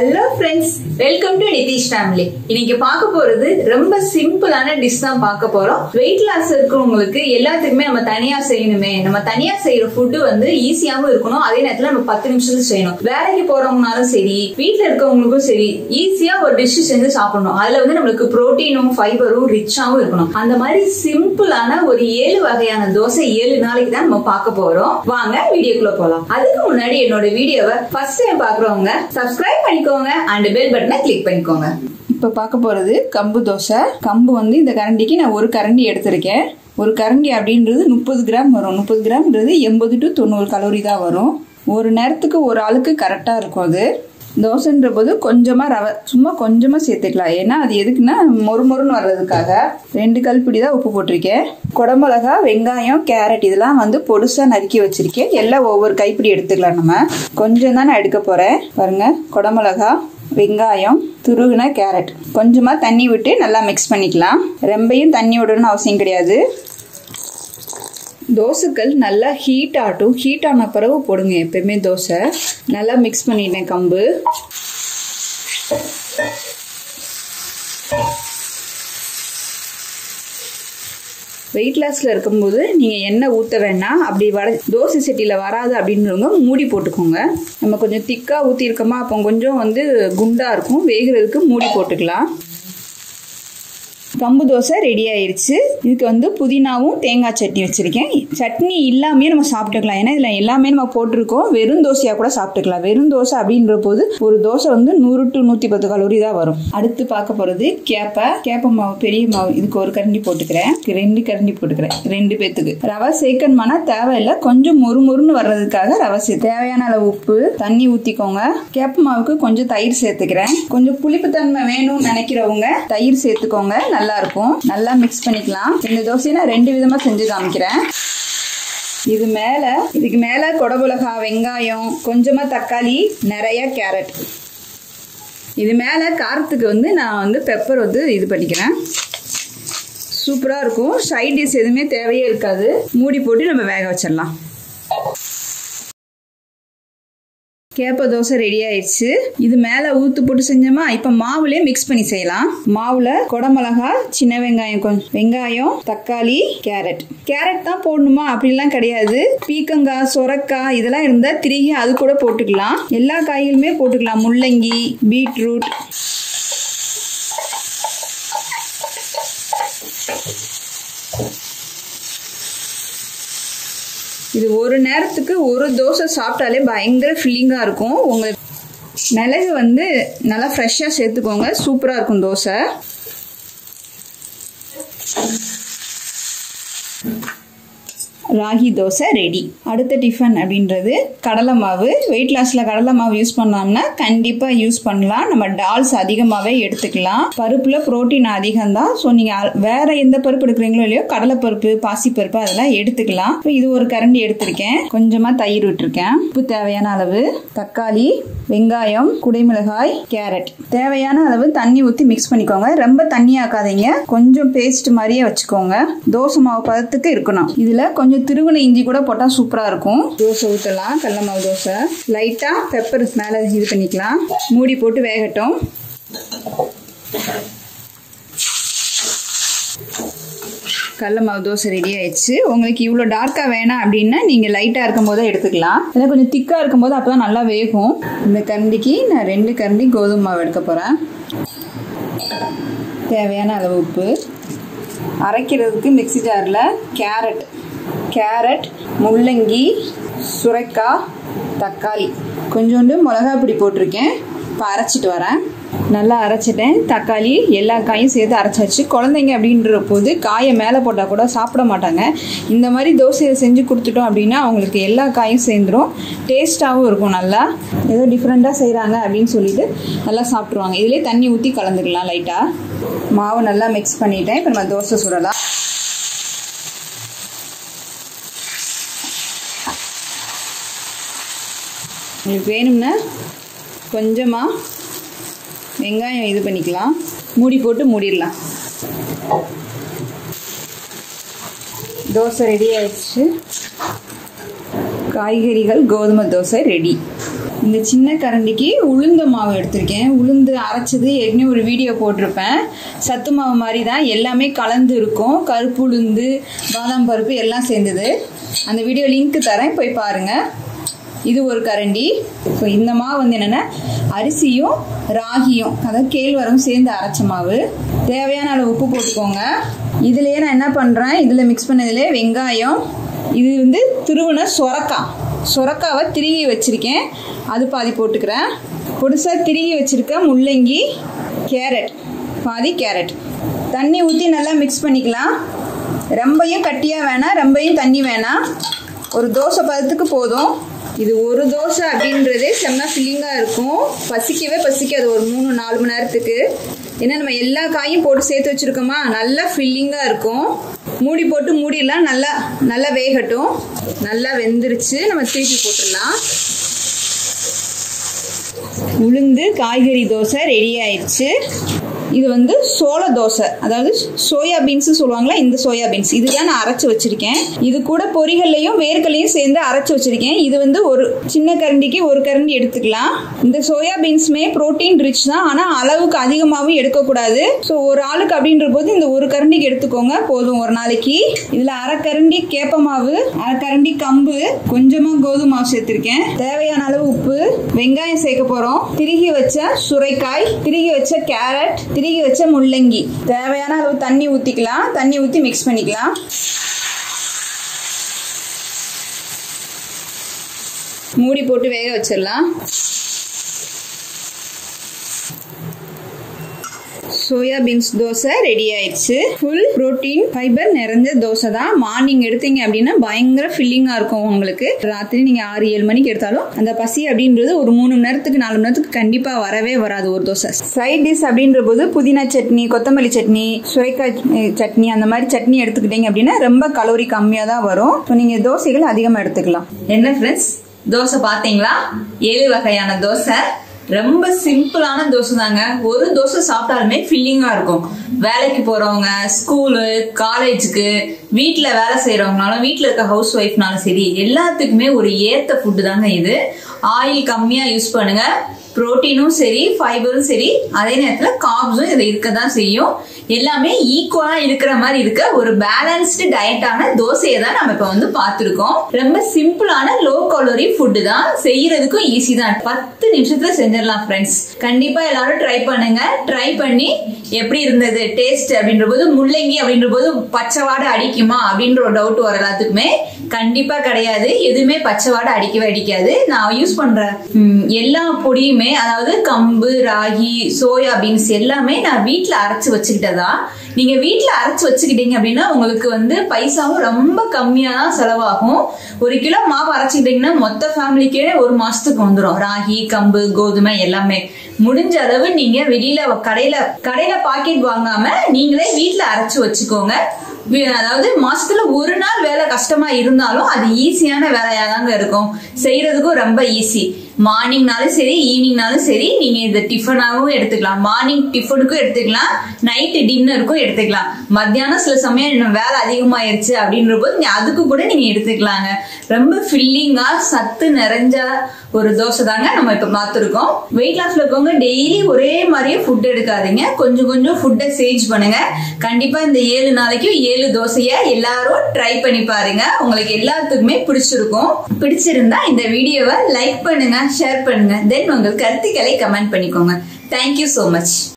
hello friends welcome to Nitish family இன்னைக்கு பார்க்க போறது ரொம்ப சிம்பிளான டிஷ் தான் பார்க்க போறோம் வெயிட் லாஸ் இருக்கிறவங்களுக்கு எல்லாத்துக்குமே நம்ம தனியா செய்யணுமே நம்ம தனியா செய்யற ஃபுட்டு வந்து ஈஸியாவும் இருக்கணும் அதே நேரத்துல நம்ம பத்து நிமிஷத்துல செய்யணும் வேலைக்கு போறவங்கனாலும் சரி வீட்ல இருக்கவங்களுக்கும் சரி ஈஸியா ஒரு டிஷ் செஞ்சு சாப்பிடணும் அதுல வந்து நம்மளுக்கு புரோட்டீனும் ஃபைபரும் ரிச்சாவும் இருக்கணும் அந்த மாதிரி சிம்பிளான ஒரு ஏழு வகையான தோசை ஏழு நாளைக்கு தான் நம்ம பார்க்க போறோம் வாங்க வீடியோக்குள்ள போலாம் அதுக்கு முன்னாடி என்னோட வீடியோவை ஃபர்ஸ்ட் டைம் பாக்குறவங்க சப்ஸ்கிரைப் பண்ணிக்கோங்க அண்ட் பெல் பட்டனை கிளிக் பண்ணிக்கோங்க இப்போ பார்க்க போகிறது கம்பு தோசை கம்பு வந்து இந்த கரண்டிக்கு நான் ஒரு கரண்டி எடுத்திருக்கேன் ஒரு கரண்டி அப்படின்றது முப்பது கிராம் வரும் முப்பது கிராம்ன்றது எண்பது டு தொண்ணூறு கலோரி தான் வரும் ஒரு நேரத்துக்கு ஒரு ஆளுக்கு கரெக்டாக இருக்கும் அது தோசைன்ற போது கொஞ்சமாக ரவை சும்மா கொஞ்சமாக சேர்த்துக்கலாம் ஏன்னா அது எதுக்குன்னா மொறு மொறுன்னு வர்றதுக்காக ரெண்டு கல்பிடி தான் உப்பு போட்டிருக்கேன் குடமிளகா வெங்காயம் கேரட் இதெல்லாம் வந்து பொடுசாக நறுக்கி வச்சிருக்கேன் எல்லாம் ஒவ்வொரு கைப்பிடி எடுத்துக்கலாம் நம்ம கொஞ்சம் தான் நான் எடுக்க போகிறேன் பாருங்க குடமிளகா வெங்காயம் துருகுன கேரட் கொஞ்சமாக தண்ணி விட்டு நல்லா மிக்ஸ் பண்ணிக்கலாம் ரொம்பையும் தண்ணி விடணும்னு அவசியம் கிடையாது தோசைக்கல் நல்லா ஹீட் ஆட்டும் ஹீட் ஆன பிறகு போடுங்க எப்பயுமே தோசை நல்லா மிக்ஸ் பண்ணிட்டேன் கம்பு வெயிட் லாஸில் இருக்கும்போது நீங்கள் எண்ணெய் ஊற்ற வேணாம் அப்படி வட தோசை சட்டியில் வராது அப்படின்றவங்க மூடி போட்டுக்கோங்க நம்ம கொஞ்சம் திக்காக ஊற்றிருக்கோமா அப்போ கொஞ்சம் வந்து குண்டாக இருக்கும் வேகிறதுக்கு மூடி போட்டுக்கலாம் கம்பு தோசை ரெடி ஆயிருச்சு இதுக்கு வந்து புதினாவும் தேங்காய் சட்னி வச்சிருக்கேன் சட்னி இல்லாமே நம்ம சாப்பிட்டுக்கலாம் ஏன்னா இதில் எல்லாமே நம்ம போட்டிருக்கோம் வெறும் தோசையாக கூட சாப்பிட்டுக்கலாம் வெறும் தோசை அப்படின்ற போது ஒரு தோசை வந்து நூறு டு நூற்றி பத்து கலோரி தான் வரும் அடுத்து பார்க்க போகிறது கேப்பை கேப்ப மாவு பெரிய மாவு இதுக்கு ஒரு கரண்டி போட்டுக்கிறேன் ரெண்டு கரண்டி போட்டுக்கிறேன் ரெண்டு பேத்துக்கு ரவை சேர்க்கணுமானா தேவையில்லை கொஞ்சம் மொறு மொறுன்னு வர்றதுக்காக ரவை சே தேவையான அளவு உப்பு தண்ணி ஊற்றிக்கோங்க கேப்ப மாவுக்கு கொஞ்சம் தயிர் சேர்த்துக்கிறேன் கொஞ்சம் புளிப்புத்தன்மை வேணும்னு நினைக்கிறவங்க தயிர் சேர்த்துக்கோங்க நல்லா இருக்கும் நல்லா மிக்ஸ் பண்ணிக்கலாம் இந்த தோசையை நான் ரெண்டு விதமா செஞ்சு காமிக்கிறேன் இது மேல இதுக்கு மேல கொடபுலகா வெங்காயம் கொஞ்சமா தக்காளி நிறைய கேரட் இது மேல காரத்துக்கு வந்து நான் வந்து பெப்பர் வந்து இது பண்ணிக்கிறேன் சூப்பராக இருக்கும் சைட் டிஷ் எதுவுமே தேவையே இருக்காது மூடி போட்டு நம்ம வேக வச்சிடலாம் கேப்ப தோசை ரெடி ஆயிடுச்சு இது மேல ஊத்து போட்டு செஞ்சோமா இப்ப மாவுலயே மிக்ஸ் பண்ணி செய்யலாம் மாவுல குடமிளகா சின்ன வெங்காயம் கொஞ்சம் வெங்காயம் தக்காளி கேரட் கேரட் தான் போடணுமா அப்படிலாம் கிடையாது பீக்கங்காய் சொரக்காய் இதெல்லாம் இருந்தா திருகி அது கூட போட்டுக்கலாம் எல்லா காய்களுமே போட்டுக்கலாம் முள்ளங்கி பீட்ரூட் இது ஒரு நேரத்துக்கு ஒரு தோசை சாப்பிட்டாலே பயங்கர ஃபில்லிங்காக இருக்கும் உங்களுக்கு மிளகு வந்து நல்லா ஃப்ரெஷ்ஷாக சேர்த்துக்கோங்க சூப்பராக இருக்கும் தோசை ராகி தோசை ரெடி அடுத்த டிஃபன் அப்படின்றது கடலை மாவு வெயிட் லாஸில் கடலை மாவு யூஸ் பண்ணோம்னா கண்டிப்பாக யூஸ் பண்ணலாம் நம்ம டால்ஸ் அதிகமாகவே எடுத்துக்கலாம் பருப்பில் ப்ரோட்டீன் அதிகம் தான் ஸோ நீங்கள் வேற எந்த பருப்பு எடுக்கிறீங்களோ இல்லையோ கடலை பருப்பு பாசி பருப்பு அதெல்லாம் எடுத்துக்கலாம் இது ஒரு கரண்டி எடுத்திருக்கேன் கொஞ்சமாக தயிர் விட்டுருக்கேன் உப்பு தேவையான அளவு தக்காளி வெங்காயம் குடைமிளகாய் கேரட் தேவையான அளவு தண்ணி ஊற்றி மிக்ஸ் பண்ணிக்கோங்க ரொம்ப தண்ணி ஆக்காதீங்க கொஞ்சம் பேஸ்ட் மாதிரியே வச்சுக்கோங்க தோசை மாவு பதத்துக்கு இருக்கணும் இதில் கொஞ்சம் திருவண இஞ்சி கூட போட்டால் சூப்பராக இருக்கும் தோசை ஊற்றலாம் கடல மாவு தோசை லைட்டாக பெப்பர் மேலே இது பண்ணிக்கலாம் மூடி போட்டு வேகட்டும் கடல மாவு தோசை ரெடி ஆயிடுச்சு உங்களுக்கு இவ்வளோ டார்க்காக வேணாம் அப்படின்னா நீங்கள் லைட்டாக இருக்கும் போதே எடுத்துக்கலாம் இல்லை கொஞ்சம் திக்காக இருக்கும்போது அப்போ தான் நல்லா வேகும் இந்த கரண்டிக்கு நான் ரெண்டு கரண்டி கோதுமை மாவு எடுக்க போகிறேன் தேவையான அளவு உப்பு அரைக்கிறதுக்கு மிக்சி ஜாரில் கேரட் கேரட் முள்ளங்கி சுரைக்காய் தக்காளி கொஞ்சோண்டு மிளகா பொடி போட்டிருக்கேன் இப்போ அரைச்சிட்டு வரேன் நல்லா அரைச்சிட்டேன் தக்காளி எல்லா காயும் சேர்த்து அரைச்சாச்சு குழந்தைங்க அப்படின்ற போது காயை மேலே போட்டால் கூட சாப்பிட மாட்டாங்க இந்த மாதிரி தோசையை செஞ்சு கொடுத்துட்டோம் அப்படின்னா அவங்களுக்கு எல்லா காயும் சேர்ந்துடும் டேஸ்ட்டாகவும் இருக்கும் நல்லா ஏதோ டிஃப்ரெண்ட்டாக செய்கிறாங்க அப்படின்னு சொல்லிட்டு நல்லா சாப்பிட்ருவாங்க இதிலே தண்ணி ஊற்றி கலந்துக்கலாம் லைட்டாக மாவு நல்லா மிக்ஸ் பண்ணிட்டேன் இப்போ நம்ம தோசை சுடலாம் உங்களுக்கு வேணும்னா கொஞ்சமாக வெங்காயம் இது பண்ணிக்கலாம் மூடி போட்டு மூடிடலாம் தோசை ரெடி ஆயிடுச்சு காய்கறிகள் கோதுமை தோசை ரெடி இந்த சின்ன கரண்டிக்கு உளுந்த மாவு எடுத்திருக்கேன் உளுந்து அரைச்சது ஏற்கனவே ஒரு வீடியோ போட்டிருப்பேன் சத்து மாவு மாதிரி தான் எல்லாமே கலந்து இருக்கும் கருப்பு உளுந்து பாதாம் பருப்பு எல்லாம் சேர்ந்தது அந்த வீடியோ லிங்க் தரேன் போய் பாருங்கள் இது ஒரு கரண்டி இப்போ இந்த மாவு வந்து என்னென்னா அரிசியும் ராகியும் அதாவது கேழ்வரம் சேர்ந்து அரைச்ச மாவு தேவையான அளவு உப்பு போட்டுக்கோங்க இதுலேயே நான் என்ன பண்ணுறேன் இதில் மிக்ஸ் பண்ணதுலேயே வெங்காயம் இது வந்து திருவன சொரக்காய் சொரக்காவை திருகி வச்சுருக்கேன் அது பாதி போட்டுக்கிறேன் பொடிசாக திருகி வச்சுருக்க முள்ளங்கி கேரட் பாதி கேரட் தண்ணி ஊற்றி நல்லா மிக்ஸ் பண்ணிக்கலாம் ரொம்பையும் கட்டியாக வேணாம் ரொம்பையும் தண்ணி வேணாம் ஒரு தோசை பதத்துக்கு போதும் இது ஒரு தோசை அப்படின்றதே செம்ம ஃபில்லிங்காக இருக்கும் பசிக்கவே பசிக்காது ஒரு மூணு நாலு மணி நேரத்துக்கு ஏன்னா நம்ம எல்லா காயும் போட்டு சேர்த்து வச்சுருக்கோமா நல்லா ஃபில்லிங்காக இருக்கும் மூடி போட்டு மூடிடலாம் நல்லா நல்லா வேகட்டும் நல்லா வெந்துருச்சு நம்ம திருப்பி போட்டுடலாம் உளுந்து காய்கறி தோசை ரெடி ஆயிடுச்சு இது வந்து சோள தோசை அதாவது சோயா பீன்ஸ் சொல்லுவாங்களா இந்த சோயா பீன்ஸ் இதுதான் நான் அரைச்சு வச்சிருக்கேன் இது கூட பொரிகள்லையும் வேர்க்கல்லையும் சேர்ந்து அரைச்சு வச்சிருக்கேன் இது வந்து ஒரு சின்ன கரண்டிக்கு ஒரு கரண்டி எடுத்துக்கலாம் இந்த சோயா பீன்ஸுமே ப்ரோட்டீன் ரிச் தான் ஆனால் அளவுக்கு அதிகமாகவும் எடுக்கக்கூடாது ஸோ ஒரு ஆளுக்கு அப்படின்ற போது இந்த ஒரு கரண்டிக்கு எடுத்துக்கோங்க போதும் ஒரு நாளைக்கு இதில் அரை கரண்டி கேப்ப மாவு அரை கரண்டி கம்பு கொஞ்சமாக கோதுமை மாவு சேர்த்திருக்கேன் தேவையான அளவு உப்பு வெங்காயம் சேர்க்க போகிறோம் திருகி வச்ச சுரைக்காய் திருகி வச்ச கேரட் திருகி வச்ச முள்ளங்கி தேவையான அளவு தண்ணி ஊற்றிக்கலாம் தண்ணி ஊற்றி மிக்ஸ் பண்ணிக்கலாம் மூடி போட்டு வேக வச்சிடலாம் சோயா பீன்ஸ் தோசை ரெடி ஆயிடுச்சு ஃபுல் ப்ரோட்டீன் ஃபைபர் நிறைஞ்ச தோசை தான் மார்னிங் எடுத்தீங்க அப்படின்னா பயங்கர ஃபில்லிங்காக இருக்கும் உங்களுக்கு ராத்திரி நீங்கள் ஆறு ஏழு மணிக்கு எடுத்தாலும் அந்த பசி அப்படின்றது ஒரு மூணு மணி நேரத்துக்கு நாலு மணி நேரத்துக்கு கண்டிப்பாக வரவே வராது ஒரு தோசை சைட் டிஷ் அப்படின்ற போது புதினா சட்னி கொத்தமல்லி சட்னி சுரைக்காய் சட்னி அந்த மாதிரி சட்னி எடுத்துக்கிட்டீங்க அப்படின்னா ரொம்ப கலோரி கம்மியாக தான் வரும் ஸோ நீங்கள் தோசைகள் அதிகமாக எடுத்துக்கலாம் என்ன ஃப்ரெண்ட்ஸ் தோசை பாத்தீங்களா ஏழு வகையான தோசை ரொம்ப சிம்பிளான தோசை தாங்க ஒரு தோசை சாப்பிட்டாலுமே ஃபில்லிங்கா இருக்கும் வேலைக்கு போறவங்க ஸ்கூலு காலேஜுக்கு வீட்ல வேலை செய்யறவங்கனாலும் வீட்ல இருக்க ஹவுஸ் ஒய்ஃப்னாலும் சரி எல்லாத்துக்குமே ஒரு ஏத்த ஃபுட்டு தாங்க இது ஆயில் கம்மியா யூஸ் பண்ணுங்க புரோட்டீனும் சரி ஃபைபரும் சரி அதே நேரத்தில் காப்ஸும் இதில் இருக்க தான் செய்யும் எல்லாமே ஈக்குவலா இருக்கிற மாதிரி இருக்க ஒரு பேலன்ஸ்டு டயட்டான தோசையை தான் நம்ம இப்போ வந்து பார்த்துருக்கோம் ரொம்ப சிம்பிளான லோ கலோரி ஃபுட்டு தான் செய்யறதுக்கும் ஈஸி தான் பத்து நிமிஷத்துல செஞ்சிடலாம் ஃப்ரெண்ட்ஸ் கண்டிப்பா எல்லாரும் ட்ரை பண்ணுங்க ட்ரை பண்ணி எப்படி இருந்தது டேஸ்ட் அப்படின்ற போது முள்ளங்கி அப்படின்ற போது பச்சை வாடை அடிக்குமா அப்படின்ற ஒரு டவுட் வர எல்லாத்துக்குமே கண்டிப்பா கிடையாது எதுவுமே பச்சை வாடை அடிக்கவே அடிக்காது நான் யூஸ் பண்ற ம், எல்லா பொடியுமே அதாவது கம்பு ராகி சோயா பீன்ஸ் எல்லாமே நான் வீட்ல அரைச்சு வச்சுக்கிட்டதா நீங்க வீட்ல அரைச்சு வச்சுக்கிட்டீங்க அப்படின்னா உங்களுக்கு வந்து பைசாவும் ரொம்ப கம்மியா தான் செலவாகும் ஒரு கிலோ மாவு அரைச்சுக்கிட்டீங்கன்னா மொத்த ஃபேமிலிக்கே ஒரு மாசத்துக்கு வந்துடும் ராகி கம்பு கோதுமை எல்லாமே முடிஞ்ச அளவு நீங்க வெளியில கடையில கடையில பாக்கெட் வாங்காம நீங்களே வீட்ல அரைச்சு வச்சுக்கோங்க வி- அதாவது மாசத்துல ஒரு நாள் வேலை கஷ்டமா இருந்தாலும் அது ஈஸியான வேலையா தாங்க இருக்கும் செய்யறதுக்கும் ரொம்ப ஈஸி மார்னிங்னாலும் சரி ஈவினிங்னாலும் சரி நீங்க இந்த டிஃபனாகவும் எடுத்துக்கலாம் மார்னிங் டிஃபனுக்கும் எடுத்துக்கலாம் நைட்டு டின்னருக்கும் எடுத்துக்கலாம் மத்தியானம் சில சமயம் இன்னும் வேலை அதிகமாயிருச்சு அப்படின்ற போது நீங்க அதுக்கு கூட நீங்க எடுத்துக்கலாங்க ரொம்ப ஃபில்லிங்கா சத்து நிறைஞ்ச ஒரு தோசை தாங்க நம்ம இப்ப பார்த்துருக்கோம் வெயிட் லாஸ்ல இருக்கவங்க டெய்லி ஒரே மாதிரியே ஃபுட் எடுக்காதீங்க கொஞ்சம் கொஞ்சம் ஃபுட்டை சேஞ்ச் பண்ணுங்க கண்டிப்பா இந்த ஏழு நாளைக்கும் ஏழு தோசைய எல்லாரும் ட்ரை பண்ணி பாருங்க உங்களுக்கு எல்லாத்துக்குமே பிடிச்சிருக்கும் பிடிச்சிருந்தா இந்த வீடியோவை லைக் பண்ணுங்க ஷேர் பண்ணுங்க தென் உங்கள் கருத்துக்களை கமெண்ட் பண்ணிக்கோங்க தேங்க்யூ so மச்